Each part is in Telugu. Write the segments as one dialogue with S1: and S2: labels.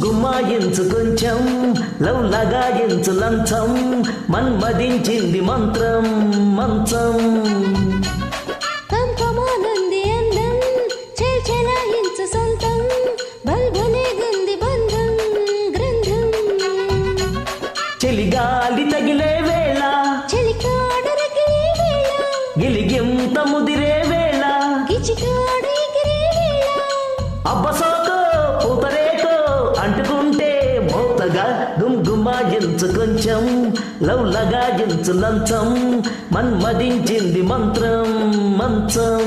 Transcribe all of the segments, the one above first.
S1: గుమ్మాయించు కొంచెం లవ్ లగాయించు లంచం మన్మదించింది మంత్రం మంచం
S2: కంకమానంది అందం చేల్చెలాయించు సొంతం బల్బలే గుంది బంధం గ్రంథం
S1: చెలిగాలి తగిలే వేళ
S2: చెలికాడరకి వేళ
S1: గిలిగింత ముదిరే వేళ
S2: గిచికాడు ఎగిరే వేళ
S1: అబ్బసోకో పూతరేకో అంటుకుంటే మోతగా గుమ్గుమాయించు కొంచెం లవ్ లగాయించు లంచం మన్మదించింది మంత్రం మంచం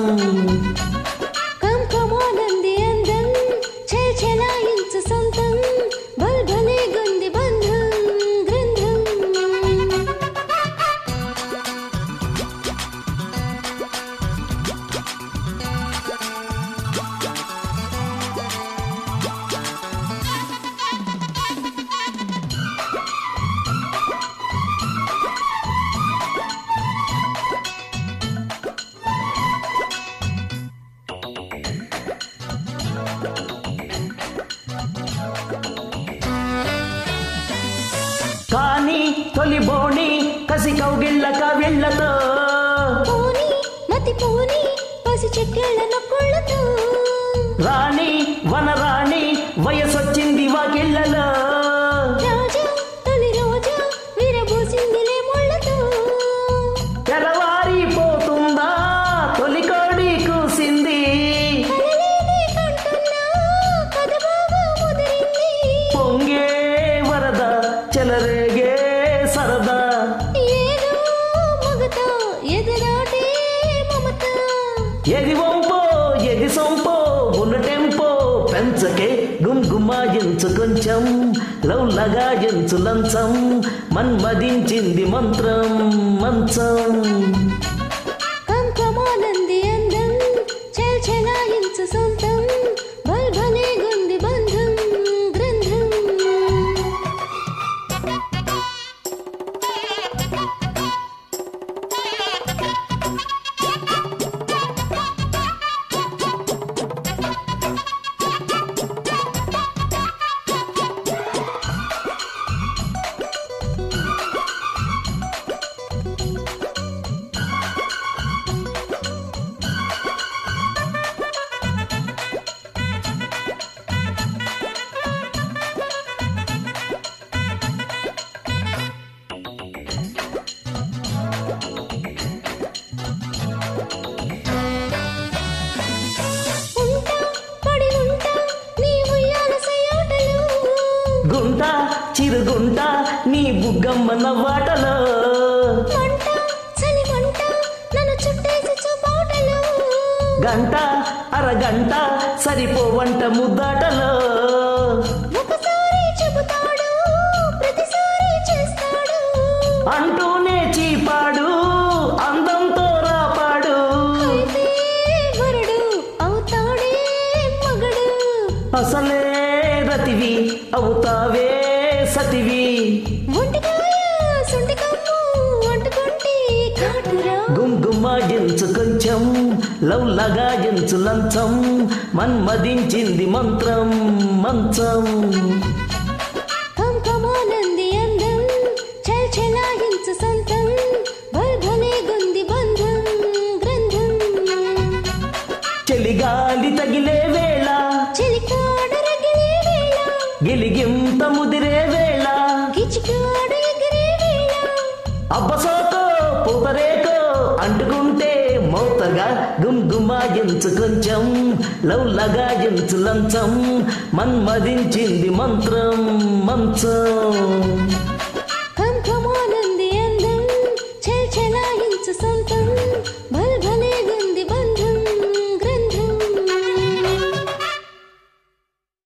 S2: కంకమానంది అందం చేల్చెలాయించు సొంతం బల్బలే గుంది బంధం గ్రంథం
S1: కానీ తొలి బోణి కసి కౌగిళ్ళ కవిళ్ళతో
S2: పోని మతి పోని పసి చెక్కేళ్ళ నొక్కుళ్ళతో
S1: రాణి వనరాణి వయసొచ్చింది వాకిళ్ళలో
S2: రాజా తొలి రోజా విరబోసిందిలే ముళ్ళతో
S1: తెల్లవారిపోతుందా తొలి కోడి కూసింది
S2: కలలేనే కంటున్నా కథ బాగా ముదిరింది
S1: పొంగే వరద చెలరేగే సరదా
S2: ఏదో మగత ఎదురాటే మమత
S1: ఎది వంపో ఎది సొంపో ఉన్న టెంపో పెంచకే గుమ్గుమాయించు కొంచెం లవ్ లగాయించు లంచం మన్మదించింది మంత్రం మంచం
S2: కంకమానంది అందం చెల్చెలాయించు సొంతం బల్బలే గుంది బంధం గ్రంథం ఉంటా పడి ఉంటా నీ ఉయ్యాల సయ్యాటలు
S1: గుంట చిరుగుంట నీ బుగ్గమ్మ నవ్వాటలో
S2: మంట చలి మంట నన్ను చుట్టేసి చూపాటలు
S1: గంట అరగంట సరిపోవంట ముద్దాటలో
S2: ఒకసారి చెబుతాడు ప్రతిసారి చేస్తాడు
S1: అంటూనే చీపాడు అందంతో రాపాడు
S2: అయితే వరుడు అవుతాడే మగడు
S1: అసలే రతివి అవుతావే సతివి
S2: ఒంటికాయ సొంటికమ్ము అంటుకుంటే కాటురా
S1: గుమ్గుమాయించు కొంచెం లవ్ లగాయించు లంచం మన్మదించింది మంత్రం మంచం
S2: కంకమానంది అందం చల్చెలాయించు సొంతం బల్బలే గుంది బంధం గ్రంథం
S1: చెలిగాలి తగిలే వేళ
S2: చెలికాడరగిలే వేళ
S1: గిలిగింత ముదిరే వేళ
S2: గిచికాడు ఎగిరే వేళ
S1: అబ్బసోకో పూతరేకో అంటుకుంటే మోతగా గుమ్గుమాయించు కొంచెం లవ్ లగాయించు లంచం మన్మదించింది మంత్రం మంచం